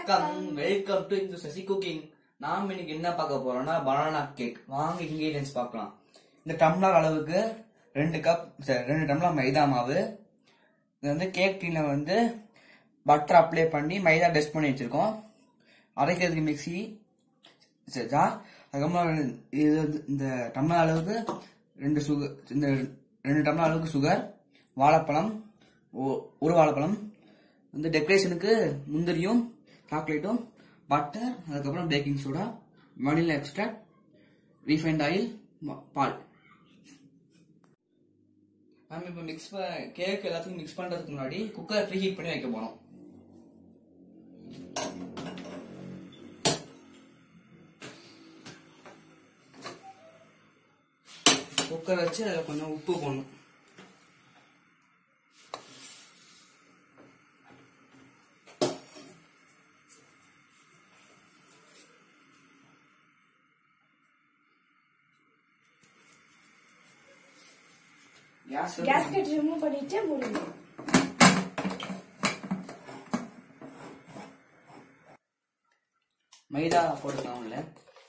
வணக்கம் welcome to இந்த Sasi cooking நாம் இன்னைக்கு என்ன பார்க்க போறோம்னா பனானா கேக் வாங்க இன்கிரீடியன்ஸ் பார்க்கலாம் இந்த டம்ளர் அளவுக்கு ரெண்டு கப் ரெண்டு டம்ளர் மைதா மாவு இது வந்து கேக் டீல வந்து பட்டர் அப்ளை பண்ணி மைதா டெஸ்ட் பண்ணி வச்சிருக்கோம் அரைக்கிறதுக்கு மிக்ஸி ஜார் அதுக்கப்புறம் இது வந்து இந்த டம்ளர் அளவுக்கு ரெண்டு சுகர் இந்த ரெண்டு டம்ளர் அளவுக்கு சுகர் வாழைப்பழம் ஒ- ஒரு வாழைப்பழம் வந்து டெக்கரேஷனுக்கு முந்திரியும் சாக்லேட்டும் பட்டர் அதுக்கப்புறம் baking soda vanilla extract refined oil பால் நம்ம இப்போ மிக்ஸ் கேக் எல்லாத்துக்கும் மிக்ஸ் பண்றதுக்கு முன்னாடி குக்கர் ப்ரீ ஹீட் பண்ணி வைக்க போறோம் குக்கர் வச்சு அதில் கொஞ்சம் உப்பு போடணும் கேஸ் கேஸ்கெட் ரிமூவ் பண்ணிட்டு மூடுங்க மைதா போட்டுக்கலாம் உள்ள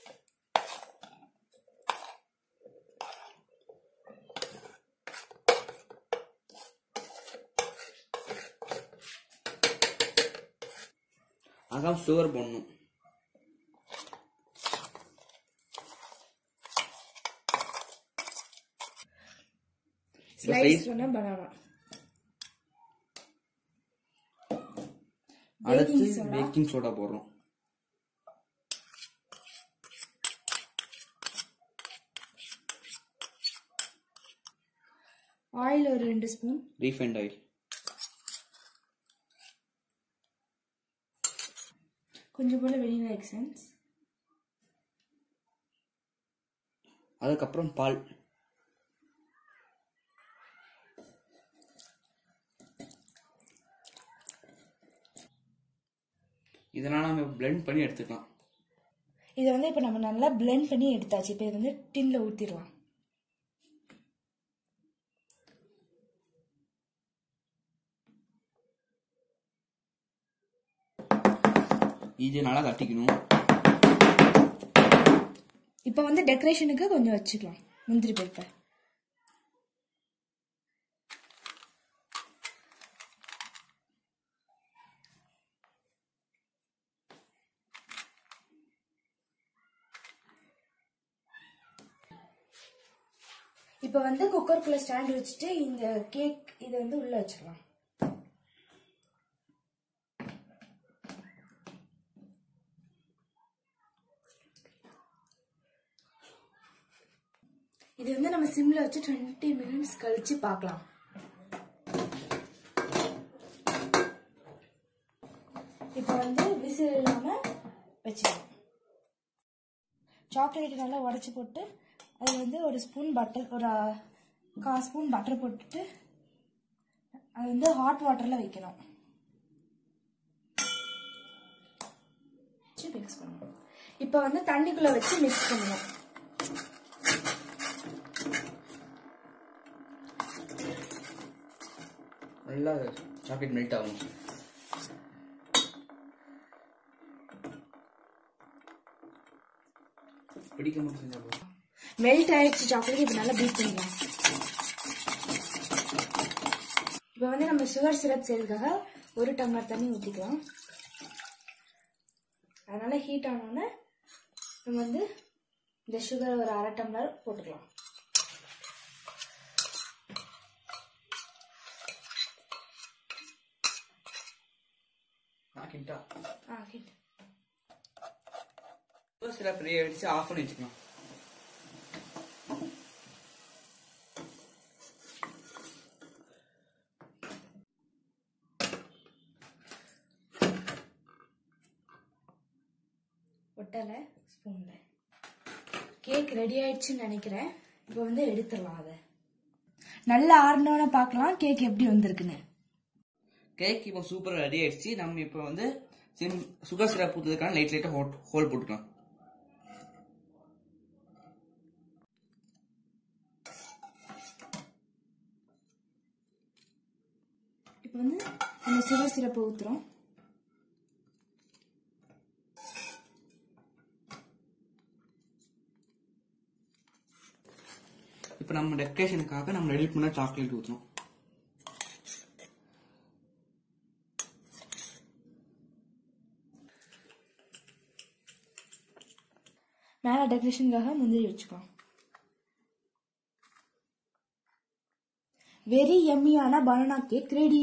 அதான் சுகர் போடணும் இப்ப ஸ்லைஸ் size- பண்ண பனானா அடுத்து Baking soda. பேக்கிங் சோடா போடுறோம் ஆயில் ஒரு ரெண்டு ஸ்பூன் ரீஃபைண்ட் ஆயில் கொஞ்சம் போல வெனிலா எக்ஸன்ஸ் அதுக்கப்புறம் பால் இதெல்லாம் நம்ம blend பண்ணி எடுத்துக்கலாம் இதை வந்து இப்போ நம்ம நல்லா blend பண்ணி எடுத்தாச்சு இப்போ இதை வந்து டின்ல ஊற்றிடலாம் இது நல்லா தட்டிக்கணும் இப்போ வந்து டெக்கரேஷனுக்கு கொஞ்சம் வச்சுக்கலாம் முந்திரி பருப்பை இப்போ வந்து குக்கருக்குள்ள ஸ்டாண்ட் வச்சுட்டு இந்த கேக் இதை வந்து உள்ள வச்சிடலாம் இது வந்து நம்ம சிம்ல வச்சு டுவெண்ட்டி மினிட்ஸ் கழிச்சு பார்க்கலாம் இப்போ வந்து விசில் இல்லாம வச்சுக்கலாம் சாக்லேட் நல்லா உடச்சி போட்டு அதில் வந்து ஒரு ஸ்பூன் பட்டர் ஒரு அஹ், கால் ஸ்பூன் பட்டர் போட்டுட்டு அது வந்து ஹாட் வாட்டரில் வைக்கணும் வச்சு மிக்ஸ் பண்ணணும் இப்போ வந்து தண்ணிக்குள்ளே வச்சு மிக்ஸ் பண்ணணும் நல்லா சாக்லேட் மெல்ட் ஆகும் பிடிக்க மட்டும் செஞ்சா போதும் மெல்ட் ஆயிடுச்சு சாக்லேட் இப்போ நல்லா பீட் பண்ணிக்கலாம் இப்போ வந்து நம்ம சுகர் சிரப் செய்யறதுக்காக ஒரு டம்ளர் தண்ணி ஊற்றிக்கலாம் அதனால ஹீட் ஆனோடனே நம்ம வந்து இந்த சுகர் ஒரு அரை டம்ளர் போட்டுக்கலாம் ஆக்கிட்டா ஆ ஹீட் சிரப் ரெடி ஆயிடுச்சு ஆஃப் பண்ணி வச்சுக்கலாம் ஒட்டலை ஸ்பூனில் கேக் ரெடி ஆயிடுச்சுன்னு நினைக்கிறேன் இப்போ வந்து எடுத்துடலாம் அதை நல்லா ஆறினோன்னு பார்க்கலாம் கேக் எப்படி வந்திருக்குன்னு கேக் இப்போ சூப்பராக ரெடி ஆயிடுச்சு நம்ம இப்போ வந்து சிம் சுகர் சிரப் ஊற்றுறதுக்கான லைட் லைட்டாக ஹோட் ஹோல் போட்டுக்கலாம் இப்போ வந்து நம்ம சுகர் சிரப்பை ஊற்றுறோம் இப்போ நம்ம டெக்கரேஷனுக்காக நம்ம ரெடி பண்ண சாக்லேட் ஊற்றணும் மேலே டெக்கரேஷனுக்காக முந்திரி வச்சுக்கலாம் வெரி எம்மியான banana cake ready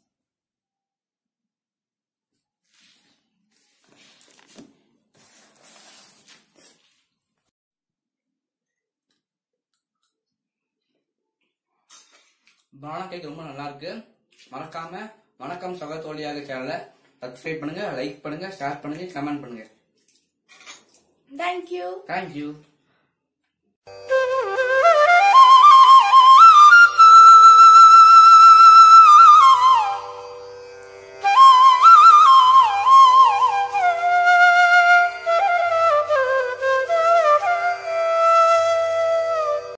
banana cake ரொம்ப நல்லா இருக்கு மறக்காம வணக்கம் சக தோழியாக சேனலை சப்ஸ்கிரைப் பண்ணுங்க லைக் பண்ணுங்க ஷேர் பண்ணுங்க கமெண்ட் பண்ணுங்க தேங்க்யூ தேங்க்யூ